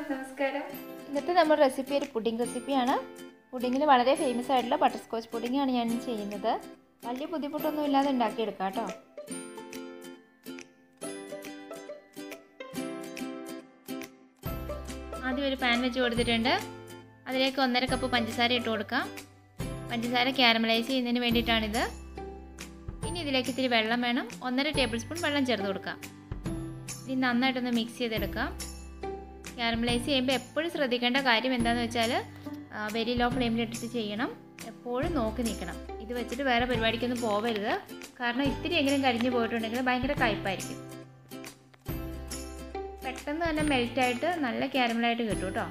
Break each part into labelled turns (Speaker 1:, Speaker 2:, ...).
Speaker 1: നമസ്കാരം
Speaker 2: ഇന്നത്തെ നമ്മുടെ റെസിപ്പി ഒരു പുഡിംഗ് റെസിപ്പിയാണ് പുഡിങ്ങിൽ വളരെ ഫേമസ് ആയിട്ടുള്ള ബട്ടർ സ്കോച്ച് പുഡിങ്ങാണ് ഞാൻ ചെയ്യുന്നത് വലിയ ബുദ്ധിമുട്ടൊന്നും ഇല്ലാതെ ഉണ്ടാക്കിയെടുക്കാം കേട്ടോ ആദ്യം ഒരു പാൻ വെച്ച് കൊടുത്തിട്ടുണ്ട് അതിലേക്ക് ഒന്നര കപ്പ് പഞ്ചസാര ഇട്ട് കൊടുക്കാം പഞ്ചസാര ക്യാരമലൈസ് ചെയ്യുന്നതിന് വേണ്ടിയിട്ടാണിത് ഇനി ഇതിലേക്ക് ഇത്തിരി വെള്ളം വേണം ഒന്നര ടേബിൾ സ്പൂൺ വെള്ളം ചേർത്ത് കൊടുക്കാം ഇനി നന്നായിട്ടൊന്ന് മിക്സ് ചെയ്തെടുക്കാം ക്യാരമലൈസ് ചെയ്യുമ്പോൾ എപ്പോഴും ശ്രദ്ധിക്കേണ്ട കാര്യം എന്താണെന്ന് വെച്ചാൽ വെരി ലോ ഫ്ലെയിമിൽ ഇട്ടിട്ട് ചെയ്യണം എപ്പോഴും നോക്കി നിൽക്കണം ഇത് വെച്ചിട്ട് വേറെ പരിപാടിക്കൊന്നും പോവരുത് കാരണം ഇത്തിരി എങ്കിലും കരിഞ്ഞു പോയിട്ടുണ്ടെങ്കിൽ ഭയങ്കര കയ്പായിരിക്കും പെട്ടെന്ന് തന്നെ മെൽറ്റായിട്ട് നല്ല ക്യാരമലായിട്ട് കിട്ടും കേട്ടോ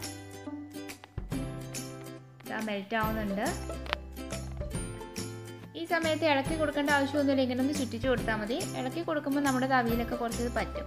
Speaker 2: ഇതാ മെൽറ്റ് ആവുന്നുണ്ട് ഈ സമയത്ത് ഇളക്കി കൊടുക്കേണ്ട ആവശ്യമൊന്നുമില്ല ഇങ്ങനെ ഒന്ന് ചുറ്റിച്ച് കൊടുത്താൽ മതി ഇളക്കി കൊടുക്കുമ്പോൾ നമ്മുടെ തവിയിലൊക്കെ കുറച്ചത് പറ്റും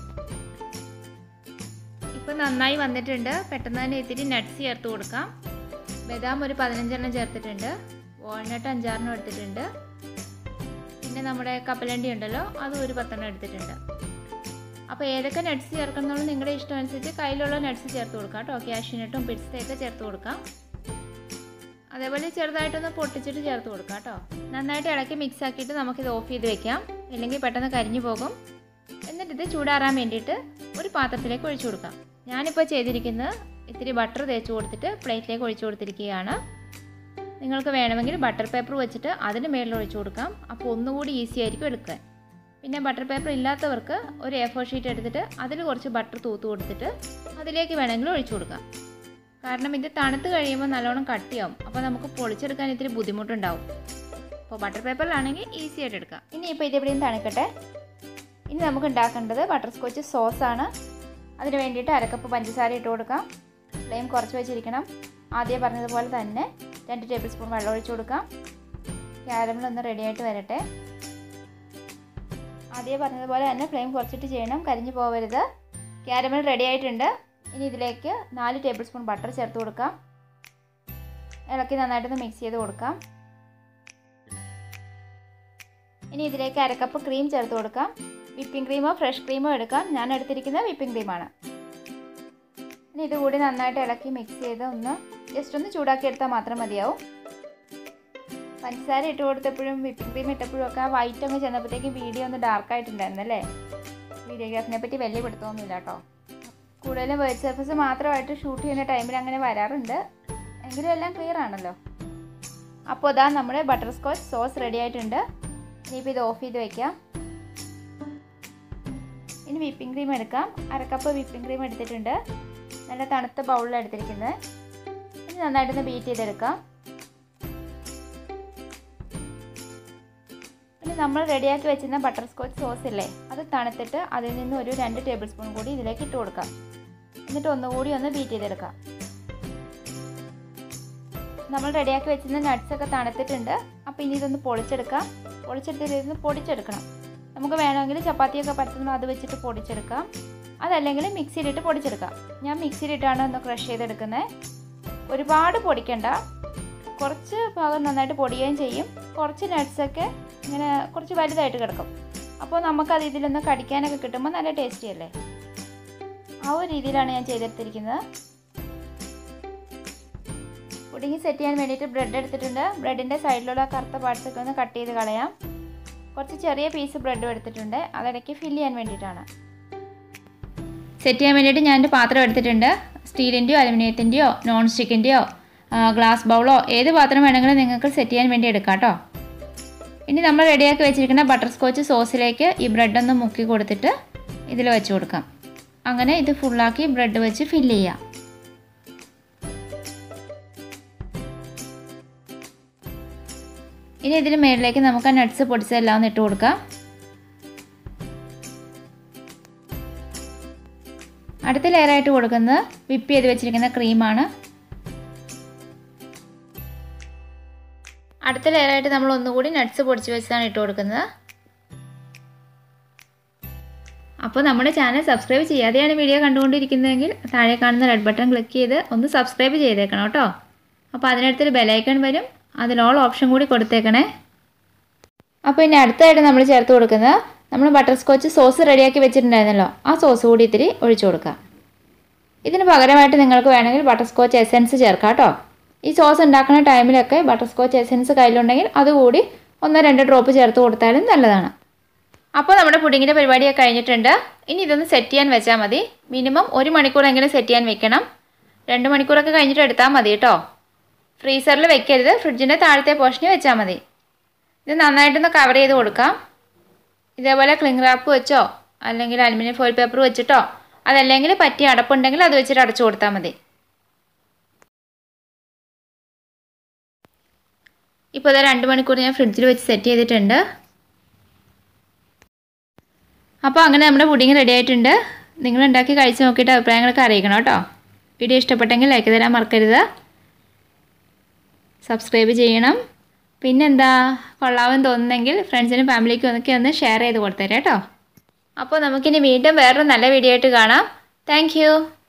Speaker 2: ഇപ്പം നന്നായി വന്നിട്ടുണ്ട് പെട്ടെന്ന് തന്നെ ഇത്തിരി നട്ട്സ് ചേർത്ത് കൊടുക്കാം ബദാം ഒരു പതിനഞ്ചെണ്ണം ചേർത്തിട്ടുണ്ട് വാൾനട്ട് അഞ്ചാറെണ്ണം എടുത്തിട്ടുണ്ട് പിന്നെ നമ്മുടെ കപ്പലണ്ടി ഉണ്ടല്ലോ അതും ഒരു പത്തെണ്ണം എടുത്തിട്ടുണ്ട് അപ്പോൾ ഏതൊക്കെ നട്ട്സ് ചേർക്കണമെന്നുള്ള നിങ്ങളുടെ ഇഷ്ടം അനുസരിച്ച് കയ്യിലുള്ള നട്ട്സ് ചേർത്ത് കൊടുക്കാം കേട്ടോ ക്യാഷ്യൂനട്ടും പിസ്തയൊക്കെ ചേർത്ത് കൊടുക്കാം അതേപോലെ ചെറുതായിട്ടൊന്ന് പൊട്ടിച്ചിട്ട് ചേർത്ത് കൊടുക്കാം കേട്ടോ നന്നായിട്ട് ഇളക്കി മിക്സ് ആക്കിയിട്ട് നമുക്കിത് ഓഫ് ചെയ്ത് വെക്കാം ഇല്ലെങ്കിൽ പെട്ടെന്ന് കരിഞ്ഞു പോകും എന്നിട്ട് ഇത് ചൂടാറാൻ വേണ്ടിയിട്ട് ഒരു പാത്രത്തിലേക്ക് ഒഴിച്ചു കൊടുക്കാം ഞാനിപ്പോൾ ചെയ്തിരിക്കുന്നത് ഇത്തിരി ബട്ടർ തേച്ച് കൊടുത്തിട്ട് പ്ലേറ്റിലേക്ക് ഒഴിച്ചു കൊടുത്തിരിക്കുകയാണ് നിങ്ങൾക്ക് വേണമെങ്കിൽ ബട്ടർ പേപ്പർ വെച്ചിട്ട് അതിന് മേളിൽ ഒഴിച്ചു കൊടുക്കാം അപ്പോൾ ഒന്നുകൂടി ഈസി ആയിരിക്കും എടുക്കാൻ പിന്നെ ബട്ടർ പേപ്പർ ഇല്ലാത്തവർക്ക് ഒരു എ ഫോർ ഷീറ്റ് എടുത്തിട്ട് അതിൽ കുറച്ച് ബട്ടർ തൂത്ത് കൊടുത്തിട്ട് അതിലേക്ക് വേണമെങ്കിൽ ഒഴിച്ചു കൊടുക്കാം കാരണം ഇത് തണുത്ത് കഴിയുമ്പോൾ നല്ലോണം കട്ടിയാവും അപ്പോൾ നമുക്ക് പൊളിച്ചെടുക്കാൻ ഇത്തിരി ബുദ്ധിമുട്ടുണ്ടാവും അപ്പോൾ ബട്ടർ പേപ്പറിലാണെങ്കിൽ ഈസി ആയിട്ട് എടുക്കാം ഇനി ഇപ്പോൾ ഇതെവിടെയും തണുക്കട്ടെ ഇനി നമുക്ക് ഉണ്ടാക്കേണ്ടത് ബട്ടർ സ്കോച്ച് സോസാണ് അതിന് വേണ്ടിയിട്ട് അരക്കപ്പ് പഞ്ചസാര ഇട്ട് കൊടുക്കാം ഫ്ലെയിം കുറച്ച് വെച്ചിരിക്കണം ആദ്യം പറഞ്ഞതുപോലെ തന്നെ രണ്ട് ടേബിൾ സ്പൂൺ വെള്ളം ഒഴിച്ച് കൊടുക്കാം ക്യാരമൽ ഒന്ന് റെഡി ആയിട്ട് വരട്ടെ ആദ്യം പറഞ്ഞതുപോലെ തന്നെ ഫ്ലെയിം കുറച്ചിട്ട് ചെയ്യണം കരിഞ്ഞു പോകരുത് ക്യാരമൽ റെഡി ആയിട്ടുണ്ട് ഇനി ഇതിലേക്ക് നാല് ടേബിൾ സ്പൂൺ ബട്ടർ ചേർത്ത് കൊടുക്കാം ഇളക്കി നന്നായിട്ടൊന്ന് മിക്സ് ചെയ്ത് കൊടുക്കാം ഇനി ഇതിലേക്ക് അരക്കപ്പ് ക്രീം ചേർത്ത് കൊടുക്കാം വിപ്പിംഗ് ക്രീമോ ഫ്രഷ് ക്രീമോ എടുക്കാം ഞാൻ എടുത്തിരിക്കുന്നത് വിപ്പിംഗ് ക്രീമാണ് ഇനി ഇതുകൂടി നന്നായിട്ട് ഇളക്കി മിക്സ് ചെയ്ത് ഒന്ന് ജസ്റ്റ് ഒന്ന് ചൂടാക്കി എടുത്താൽ മാത്രം മതിയാവും പഞ്ചസാര ഇട്ട് കൊടുത്തപ്പോഴും വിപ്പിംഗ് ക്രീം ഇട്ടപ്പോഴും ഒക്കെ ആ വൈറ്റ് അങ്ങ് ചെന്നപ്പോഴത്തേക്കും വീഡിയോ ഒന്ന് ഡാർക്ക് ആയിട്ടുണ്ടായിരുന്നു അല്ലേ വീഡിയോഗ്രാഫിനെ പറ്റി വലിയ പിടുത്തമൊന്നുമില്ല കേട്ടോ കൂടുതലും വേർഡ് സർഫസ് മാത്രമായിട്ട് ഷൂട്ട് ചെയ്യുന്ന ടൈമിൽ അങ്ങനെ വരാറുണ്ട് എങ്കിലും എല്ലാം ക്ലിയർ ആണല്ലോ അപ്പോൾ ഇതാ നമ്മുടെ ബട്ടർ സ്കോച്ച് സോസ് റെഡി ആയിട്ടുണ്ട് ഇനിയിപ്പോൾ ഇത് ഓഫ് ചെയ്ത് വയ്ക്കാം ഇനി വിപ്പിംഗ് ക്രീം എടുക്കാം അരക്കപ്പ് വിപ്പിംഗ് ക്രീം എടുത്തിട്ടുണ്ട് നല്ല തണുത്ത ബൗളിൽ എടുത്തിരിക്കുന്നത് ഇനി നന്നായിട്ടൊന്ന് ബീറ്റ് ചെയ്തെടുക്കാം ഇനി നമ്മൾ റെഡിയാക്കി വെച്ചിരുന്ന ബട്ടർ സ്കോച്ച് സോസ് ഇല്ലേ അത് തണുത്തിട്ട് അതിൽ നിന്ന് ഒരു രണ്ട് ടേബിൾ സ്പൂൺ കൂടി ഇതിലേക്ക് ഇട്ട് കൊടുക്കാം എന്നിട്ട് ഒന്നുകൂടി ഒന്ന് ബീറ്റ് ചെയ്തെടുക്കാം നമ്മൾ റെഡിയാക്കി വെച്ചിരുന്ന നട്ട്സ് ഒക്കെ തണുത്തിട്ടുണ്ട് അപ്പോൾ ഇനി ഇതൊന്ന് പൊളിച്ചെടുക്കാം പൊളിച്ചെടുത്തിട്ട് ഇതൊന്ന് പൊടിച്ചെടുക്കണം നമുക്ക് വേണമെങ്കിൽ ചപ്പാത്തിയൊക്കെ പരത്തുമ്പോൾ അത് വെച്ചിട്ട് പൊടിച്ചെടുക്കാം അതല്ലെങ്കിൽ മിക്സിയിലിട്ട് പൊടിച്ചെടുക്കാം ഞാൻ മിക്സിയിലിട്ടാണ് ഒന്ന് ക്രഷ് ചെയ്തെടുക്കുന്നത് ഒരുപാട് പൊടിക്കണ്ട കുറച്ച് ഭാഗം നന്നായിട്ട് പൊടിയുകയും ചെയ്യും കുറച്ച് നട്ട്സൊക്കെ ഇങ്ങനെ കുറച്ച് വലുതായിട്ട് കിടക്കും അപ്പോൾ നമുക്കത് ഇതിലൊന്ന് കടിക്കാനൊക്കെ കിട്ടുമ്പോൾ നല്ല ടേസ്റ്റി അല്ലേ ആ ഒരു രീതിയിലാണ് ഞാൻ ചെയ്തെടുത്തിരിക്കുന്നത് പുഡിങ് സെറ്റ് ചെയ്യാൻ വേണ്ടിയിട്ട് ബ്രെഡ് എടുത്തിട്ടുണ്ട് ബ്രെഡിൻ്റെ സൈഡിലുള്ള കറുത്ത പാർട്സൊക്കെ ഒന്ന് കട്ട് ചെയ്ത് കളയാം കുറച്ച് ചെറിയ പീസ് ബ്രെഡും എടുത്തിട്ടുണ്ട് അതിടയ്ക്ക് ഫില്ല് ചെയ്യാൻ വേണ്ടിയിട്ടാണ് സെറ്റ് ചെയ്യാൻ വേണ്ടിയിട്ട് ഞാൻ എൻ്റെ പാത്രം എടുത്തിട്ടുണ്ട് സ്റ്റീലിൻ്റെയോ അലുമിനിയത്തിൻ്റെയോ നോൺ സ്റ്റിക്കിൻ്റെയോ ഗ്ലാസ് ബൗളോ ഏത് പാത്രം വേണമെങ്കിലും നിങ്ങൾക്ക് സെറ്റ് ചെയ്യാൻ വേണ്ടി എടുക്കാം കേട്ടോ ഇനി നമ്മൾ റെഡിയാക്കി വെച്ചിരിക്കുന്ന ബട്ടർ സ്കോച്ച് സോസിലേക്ക് ഈ ബ്രെഡൊന്ന് മുക്കി കൊടുത്തിട്ട് ഇതിൽ വെച്ച് കൊടുക്കാം അങ്ങനെ ഇത് ഫുള്ളാക്കി ബ്രെഡ് വെച്ച് ഫില്ല് ചെയ്യാം ഇനി ഇതിന് മേളിലേക്ക് നമുക്ക് ആ നട്ട്സ് പൊടിച്ചതെല്ലാം ഒന്ന് ഇട്ട് കൊടുക്കാം അടുത്ത ലെയറായിട്ട് കൊടുക്കുന്നത് വിപ്പ് ചെയ്ത് വെച്ചിരിക്കുന്ന ക്രീമാണ് അടുത്ത ലെയറായിട്ട് നമ്മൾ ഒന്നുകൂടി നട്ട്സ് പൊടിച്ച് വെച്ചതാണ് ഇട്ട് കൊടുക്കുന്നത് അപ്പോൾ നമ്മുടെ ചാനൽ സബ്സ്ക്രൈബ് ചെയ്യാതെയാണ് വീഡിയോ കണ്ടുകൊണ്ടിരിക്കുന്നതെങ്കിൽ താഴെ കാണുന്ന റെഡ് ബട്ടൺ ക്ലിക്ക് ചെയ്ത് ഒന്ന് സബ്സ്ക്രൈബ് ചെയ്തേക്കണം കേട്ടോ അപ്പോൾ അതിനടുത്തൊരു ബെലൈക്കൺ വരും അതിൽ ഓൾ ഓപ്ഷൻ കൂടി കൊടുത്തേക്കണേ അപ്പോൾ ഇനി അടുത്തായിട്ട് നമ്മൾ ചേർത്ത് കൊടുക്കുന്നത് നമ്മൾ ബട്ടർ സ്കോച്ച് സോസ് റെഡിയാക്കി വെച്ചിട്ടുണ്ടായിരുന്നല്ലോ ആ സോസ് കൂടി ഇത്തിരി ഒഴിച്ചു കൊടുക്കാം ഇതിന് പകരമായിട്ട് നിങ്ങൾക്ക് വേണമെങ്കിൽ ബട്ടർ സ്കോച്ച് എസെൻസ് ചേർക്കാം കേട്ടോ ഈ സോസ് ഉണ്ടാക്കുന്ന ടൈമിലൊക്കെ ബട്ടർ സ്കോച്ച് എസെൻസ് കയ്യിലുണ്ടെങ്കിൽ അതുകൂടി ഒന്നോ രണ്ടോ ഡ്രോപ്പ് ചേർത്ത് കൊടുത്താലും നല്ലതാണ് അപ്പോൾ നമ്മുടെ പുഡിങ്ങിൻ്റെ പരിപാടിയൊക്കെ കഴിഞ്ഞിട്ടുണ്ട് ഇനി ഇതൊന്ന് സെറ്റ് ചെയ്യാൻ വെച്ചാൽ മതി മിനിമം ഒരു മണിക്കൂറെങ്കിലും സെറ്റ് ചെയ്യാൻ വെക്കണം രണ്ട് മണിക്കൂറൊക്കെ കഴിഞ്ഞിട്ട് എടുത്താൽ മതി കേട്ടോ ഫ്രീസറിൽ വെക്കരുത് ഫ്രിഡ്ജിൻ്റെ താഴത്തെ പോർഷനിൽ വെച്ചാൽ മതി ഇത് നന്നായിട്ടൊന്ന് കവർ ചെയ്ത് കൊടുക്കാം ഇതേപോലെ ക്ലിംഗ് റാപ്പ് വെച്ചോ അല്ലെങ്കിൽ അലുമിനിയം ഫോയിൽ പേപ്പർ വെച്ചിട്ടോ അതല്ലെങ്കിൽ പറ്റിയ അടപ്പുണ്ടെങ്കിൽ അത് വെച്ചിട്ട് അടച്ചു കൊടുത്താൽ മതി ഇപ്പോൾ ഇതാ രണ്ട് മണിക്കൂർ ഞാൻ ഫ്രിഡ്ജിൽ വെച്ച് സെറ്റ് ചെയ്തിട്ടുണ്ട് അപ്പോൾ അങ്ങനെ നമ്മുടെ പുഡിങ് റെഡി ആയിട്ടുണ്ട് നിങ്ങൾ ഉണ്ടാക്കി കഴിച്ച് നോക്കിയിട്ട് അഭിപ്രായങ്ങളൊക്കെ അറിയിക്കണം കേട്ടോ വീഡിയോ ഇഷ്ടപ്പെട്ടെങ്കിൽ ലൈക്ക് തരാൻ മറക്കരുത് സബ്സ്ക്രൈബ് ചെയ്യണം പിന്നെന്താ കൊള്ളാമെന്ന് തോന്നുന്നെങ്കിൽ ഫ്രണ്ട്സിനും ഫാമിലിക്കും ഒക്കെ ഒന്ന് ഷെയർ ചെയ്ത് കൊടുത്തേരെ കേട്ടോ അപ്പോൾ നമുക്കിനി വീണ്ടും വേറൊരു നല്ല വീഡിയോ ആയിട്ട് കാണാം താങ്ക്